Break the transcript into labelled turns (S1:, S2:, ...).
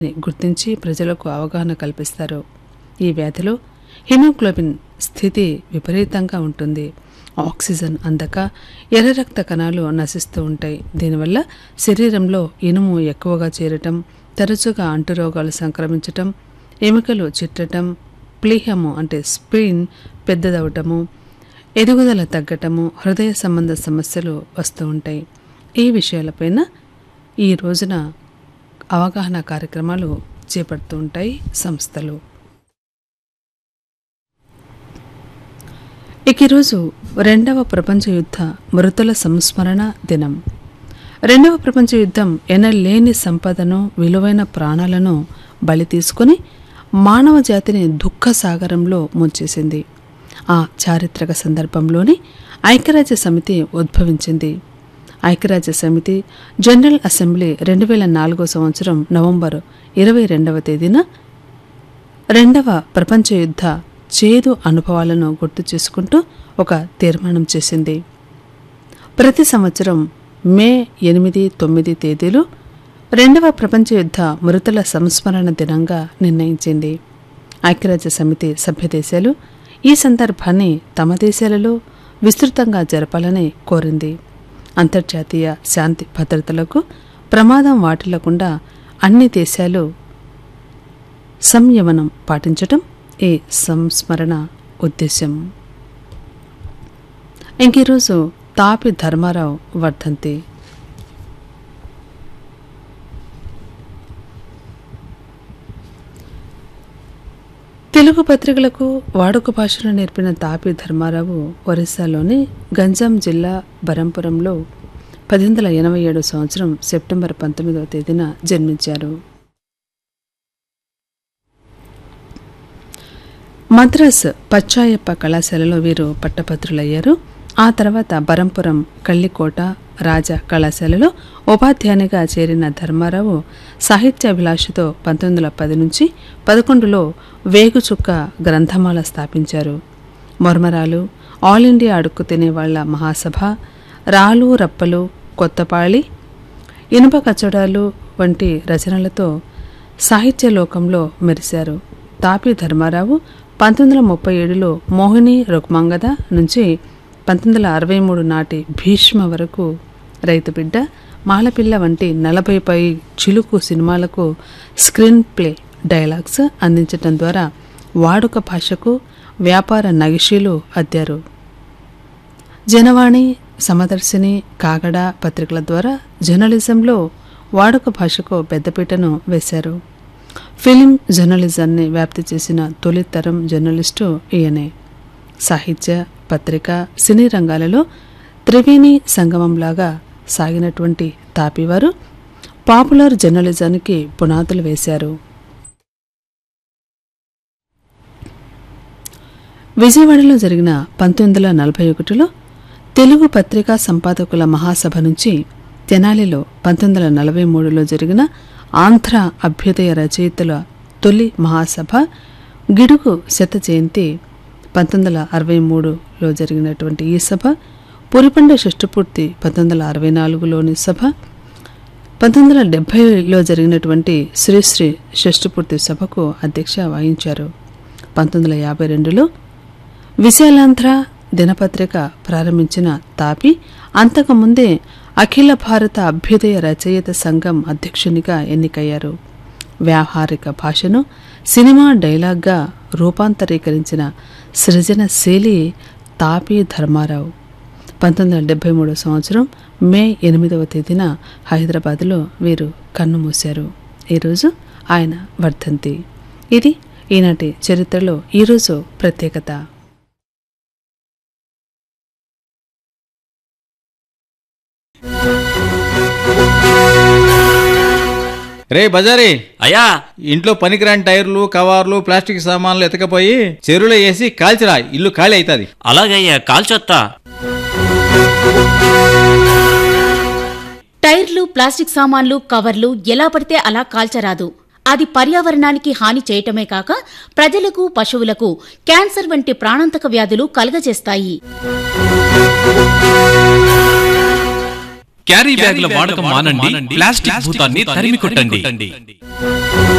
S1: గుర్తించి ప్రజలకు అవగాహన కల్పిస్తారు ఈ వ్యాధిలో హిమోగ్లోబిన్ స్థితి విపరీతంగా ఉంటుంది ఆక్సిజన్ అందక ఎర్ర రక్త కణాలు నశిస్తూ ఉంటాయి దీనివల్ల శరీరంలో ఇనుము ఎక్కువగా చేరటం తరచుగా అంటురోగాలు సంక్రమించటం ఎముకలు చిట్టటం ప్లీహము అంటే స్పెయిన్ పెద్దదవటము ఎదుగుదల తగ్గటము హృదయ సంబంధ సమస్యలు వస్తూ ఉంటాయి ఈ విషయాలపైన ఈ రోజున అవగాహన కార్యక్రమాలు చేపడుతూ ఉంటాయి సంస్థలు ఇక ఈరోజు రెండవ ప్రపంచ యుద్ధ మృతుల సంస్మరణ దినం రెండవ ప్రపంచ యుద్ధం ఎనలేని సంపదను విలువైన ప్రాణాలను బలి తీసుకుని మానవ జాతిని దుఃఖ సాగరంలో ముంచేసింది ఆ చారిత్రక సందర్భంలోని ఐక్యరాజ్య సమితి ఉద్భవించింది ఐక్యరాజ్య సమితి జనరల్ అసెంబ్లీ రెండు వేల నాలుగో సంవత్సరం నవంబర్ ఇరవై రెండవ తేదీన రెండవ ప్రపంచ యుద్ధ చేదు అనుభవాలను గుర్తు చేసుకుంటూ ఒక తీర్మానం చేసింది ప్రతి సంవత్సరం మే ఎనిమిది తొమ్మిది తేదీలు రెండవ ప్రపంచ యుద్ధ మృతుల సంస్మరణ దినంగా నిర్ణయించింది ఐక్యరాజ్య సమితి సభ్యదేశాలు ఈ సందర్భాన్ని తమ దేశాలలో విస్తృతంగా జరపాలని కోరింది అంతర్జాతీయ శాంతి భద్రతలకు ప్రమాదం వాటిల్లకుండా అన్ని దేశాలు సంయమనం పాటించటం ఈ సంస్మరణ ఉద్దేశం ఇంకీరోజు తాపి ధర్మారావు వర్ధంతి తెలుగు పత్రికలకు వాడుక భాషను నేర్పిన తాపి ధర్మారావు ఒరిస్సాలోని గంజాం జిల్లా బరంపురంలో పద్దెనిమిది వందల ఎనభై ఏడు సంవత్సరం సెప్టెంబర్ పంతొమ్మిదవ తేదీన జన్మించారు మద్రాస్ పచ్చాయప్ప కళాశాలలో వీరు పట్టభద్రులయ్యారు ఆ తర్వాత బరంపురం కళ్ళికోట రాజా కళాశాలలో ఉపాధ్యాయునిగా చేరిన ధర్మారావు సాహిత్యాభిలాషతో పంతొమ్మిది వందల పది నుంచి పదకొండులో వేగుచుక్క గ్రంథమాల స్థాపించారు మొర్మరాలు ఆల్ ఇండియా అడుక్కు తినేవాళ్ల మహాసభ రాలు రప్పలు కొత్తపాళి ఇనుప కచ్చడాలు వంటి రచనలతో సాహిత్య లోకంలో మెరిశారు తాపి ధర్మారావు పంతొమ్మిది వందల ముప్పై ఏడులో మోహిని రుక్మంగద నుంచి పంతొమ్మిది వందల అరవై మూడు నాటి భీష్మ వరకు రైతు బిడ్డ మాలపిల్ల వంటి నలభై పై చిలుకు సినిమాలకు స్క్రీన్ ప్లే డైలాగ్స్ అందించడం ద్వారా వాడుక భాషకు వ్యాపార నగిషీలు అద్దారు జనవాణి సమదర్శిని కాగడ పత్రికల ద్వారా జర్నలిజంలో వాడుక భాషకు పెద్దపీటను వేశారు ఫిలిం జర్నలిజాన్ని వ్యాప్తి చేసిన తొలి తరం జర్నలిస్టు ఈయనే సాహిత్య పత్రిక సినీ రంగాలలో త్రివేణి సంగమంలాగా సాగినటువంటి తాపివారు పాపులర్ జర్నలిజానికి పునాదులు వేశారు విజయవాడలో జరిగిన పంతొమ్మిది వందల నలభై ఒకటిలో తెలుగు పత్రికా సంపాదకుల మహాసభ నుంచి తెనాలిలో పంతొమ్మిది వందల నలభై మూడులో జరిగిన ఆంధ్ర అభ్యుదయ రచయితల తొలి మహాసభ గిడుగు శత జయంతి పంతొమ్మిది వందల అరవై మూడులో జరిగినటువంటి ఈ సభ పురిపండ షష్ఠపూర్తి పంతొమ్మిది వందల అరవై నాలుగులోని సభ పంతొమ్మిది వందల డెబ్భైలో జరిగినటువంటి శ్రీశ్రీ షష్ఠపూర్తి సభకు అధ్యక్ష వహించారు పంతొమ్మిది వందల యాభై రెండులో విశాలాంధ్ర దినపత్రిక ప్రారంభించిన తాపి అంతకుముందే అఖిల భారత అభ్యుదయ రచయిత సంఘం అధ్యక్షునిగా ఎన్నికయ్యారు వ్యావహారిక భాషను సినిమా డైలాగ్గా రూపాంతరీకరించిన సృజనశీలి తాపి ధర్మారావు పంతొమ్మిది వందల డెబ్బై మూడో సంవత్సరం మే ఎనిమిదవ తేదీన హైదరాబాద్లో వీరు కన్నుమూశారు ఈరోజు ఆయన వర్ధంతి ఇది ఈనాటి చరిత్రలో ఈరోజు ప్రత్యేకత
S2: రే బజారీ
S3: అయ్యా
S2: ఇంట్లో పనికిరాని టైర్లు కవర్లు ప్లాస్టిక్ సామాన్లు ఎతకపోయి చెరువులో వేసి కాల్చిరా ఇల్లు ఖాళీ అవుతుంది
S3: అలాగయ్యా కాల్చొత్తా
S4: టైర్లు ప్లాస్టిక్ సామాన్లు కవర్లు ఎలా పడితే అలా కాల్చరాదు అది పర్యావరణానికి హాని చేయటమే కాక ప్రజలకు పశువులకు క్యాన్సర్ వంటి ప్రాణాంతక వ్యాధులు కలుగజేస్తాయి
S3: క్యారీ బ్యాగుల వాడకం మానండి ప్లాస్టిక్ భూతాన్ని తరిమి కొట్టండి